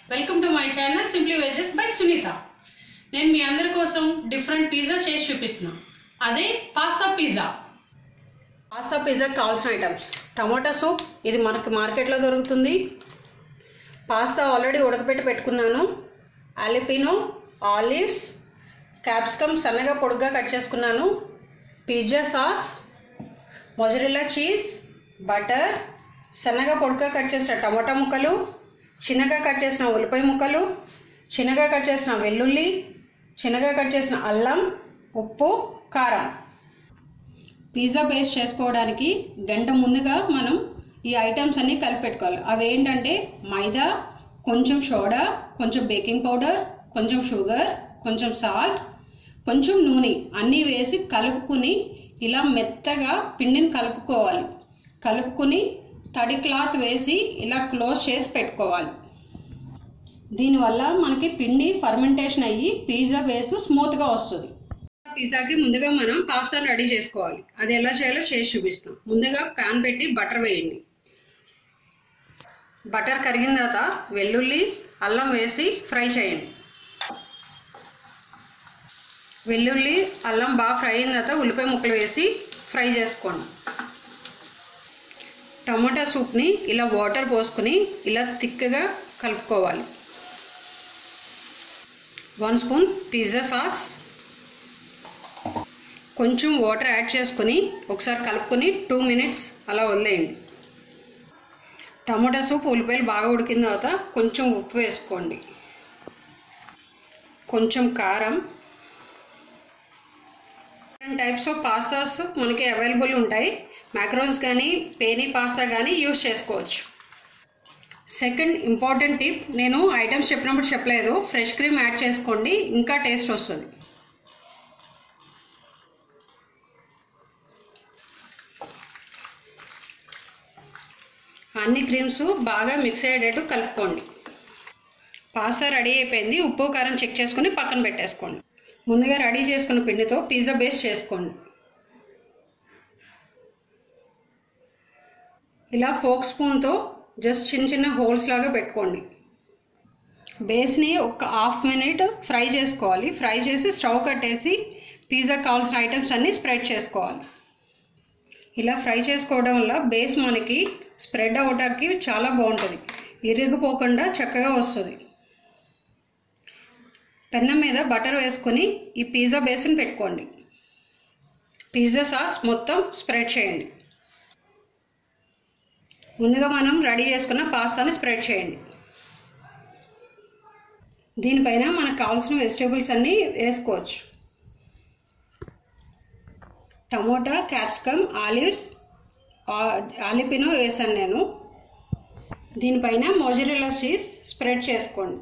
welcome to my channel simply veggies by Sunitha నేను మీ అందరి కోసం డిఫరెంట్ పిజ్జా చేసి చూపిస్తున్నా అదే పాస్తా పిజ్జా పాస్తా పిజ్జాకి కావాల్సిన ఐటమ్స్ టమాటా సూప్ ఇది మనకి మార్కెట్లో దొరుకుతుంది పాస్తా ఆల్రెడీ ఉడకబెట్టి పెట్టుకున్నాను అలిపినో ఆలివ్స్ క్యాప్సికమ్ సన్నగా పొడుగ్గా కట్ చేసుకున్నాను pizza sauce mozzarella cheese butter సన్నగా పొడుగ్గా కట్ చేసిన టమాటా ముక్కలు చిన్నగా కట్ చేసిన ఉల్లిపాయ ముక్కలు చిన్నగా కట్ చేసిన వెల్లుల్లి చిన్నగా కట్ చేసిన అల్లం ఉప్పు కారం పిజ్జా బేస్ చేసుకోవడానికి గంట ముందుగా మనం ఈ ఐటమ్స్ అన్నీ కలిపి పెట్టుకోవాలి అవి ఏంటంటే మైదా కొంచెం సోడా కొంచెం బేకింగ్ పౌడర్ కొంచెం షుగర్ కొంచెం సాల్ట్ కొంచెం నూనె అన్నీ వేసి కలుపుకుని ఇలా మెత్తగా పిండిని కలుపుకోవాలి కలుపుకుని తడి క్లాత్ వేసి ఇలా క్లోజ్ చేసి పెట్టుకోవాలి దీనివల్ల మనకి పిండి ఫర్మెంటేషన్ అయ్యి పిజ్జా బేస్ స్మూత్గా వస్తుంది పిజ్జాకి ముందుగా మనం పాస్తాను రెడీ చేసుకోవాలి అది ఎలా చేయాలో చేసి చూపిస్తాం ముందుగా ప్యాన్ పెట్టి బటర్ వేయండి బటర్ కరిగిన తర్వాత వెల్లుల్లి అల్లం వేసి ఫ్రై చేయండి వెల్లుల్లి అల్లం బాగా ఫ్రై అయిన తర్వాత ఉల్లిపాయ ముక్కలు వేసి ఫ్రై చేసుకోండి టమాటా సూప్ని ఇలా వాటర్ పోసుకుని ఇలా థిక్గా కలుపుకోవాలి వన్ స్పూన్ పిజ్జా సాస్ కొంచెం వాటర్ యాడ్ చేసుకుని ఒకసారి కలుపుకొని టూ మినిట్స్ అలా వదిలేయండి టమాటా సూప్ ఉల్లిపాయలు బాగా ఉడికిన తర్వాత కొంచెం ఉప్పు వేసుకోండి కొంచెం కారం టైప్స్ ఆఫ్ పాస్తాస్ మనకి అవైలబుల్ ఉంటాయి మ్యాక్రోన్స్ కానీ పేనీ పాస్తా కానీ యూస్ చేసుకోవచ్చు సెకండ్ ఇంపార్టెంట్ టిప్ నేను ఐటమ్స్ చెప్పినప్పుడు చెప్పలేదు ఫ్రెష్ క్రీమ్ యాడ్ చేసుకోండి ఇంకా టేస్ట్ వస్తుంది అన్ని క్రీమ్స్ బాగా మిక్స్ అయ్యేటట్టు కలుపుకోండి పాస్తా రెడీ అయిపోయింది ఉప్పు కారం చెక్ చేసుకుని పక్కన పెట్టేసుకోండి ముందుగా రెడీ చేసుకున్న పిండితో పిజ్జా బేస్ చేసుకోండి ఇలా ఫోక్ స్పూన్తో జస్ట్ చిన్న చిన్న హోల్స్ లాగా పెట్టుకోండి బేస్ని ఒక హాఫ్ మినిట్ ఫ్రై చేసుకోవాలి ఫ్రై చేసి స్టవ్ కట్టేసి పిజ్జా కావాల్సిన ఐటమ్స్ అన్నీ స్ప్రెడ్ చేసుకోవాలి ఇలా ఫ్రై చేసుకోవడం వల్ల బేస్ మనకి స్ప్రెడ్ అవటానికి చాలా బాగుంటుంది ఇరిగిపోకుండా చక్కగా వస్తుంది పెన్నం మీద బటర్ వేసుకొని ఈ పిజ్జా బేస్ని పెట్టుకోండి పిజ్జా సాస్ మొత్తం స్ప్రెడ్ చేయండి ముందుగా మనం రెడీ చేసుకున్న పాస్తాని స్ప్రెడ్ చేయండి దీనిపైన మనకు కావాల్సిన వెజిటేబుల్స్ అన్నీ వేసుకోవచ్చు టమోటా క్యాప్సికమ్ ఆలివ్స్ ఆలిపినో వేసాను నేను దీనిపైన మోజరెలా చీజ్ స్ప్రెడ్ చేసుకోండి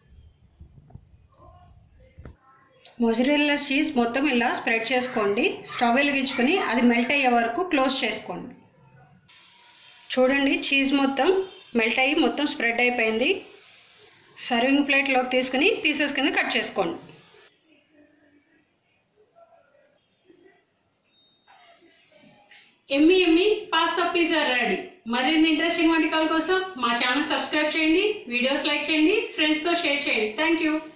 మొజరెల్లా చీజ్ మొత్తం ఇలా స్ప్రెడ్ చేసుకోండి స్టవ్ వెలిగించుకొని అది మెల్ట్ అయ్యే వరకు క్లోజ్ చేసుకోండి చూడండి చీజ్ మొత్తం మెల్ట్ అయ్యి మొత్తం స్ప్రెడ్ అయిపోయింది సర్వింగ్ ప్లేట్లోకి తీసుకుని పీసెస్ కింద కట్ చేసుకోండి ఎమ్మి ఎమ్మి పాస్తా పిజ్జా రెడీ మరిన్ని ఇంట్రెస్టింగ్ వంటకాల కోసం మా ఛానల్ సబ్స్క్రైబ్ చేయండి వీడియోస్ లైక్ చేయండి ఫ్రెండ్స్తో షేర్ చేయండి థ్యాంక్ యూ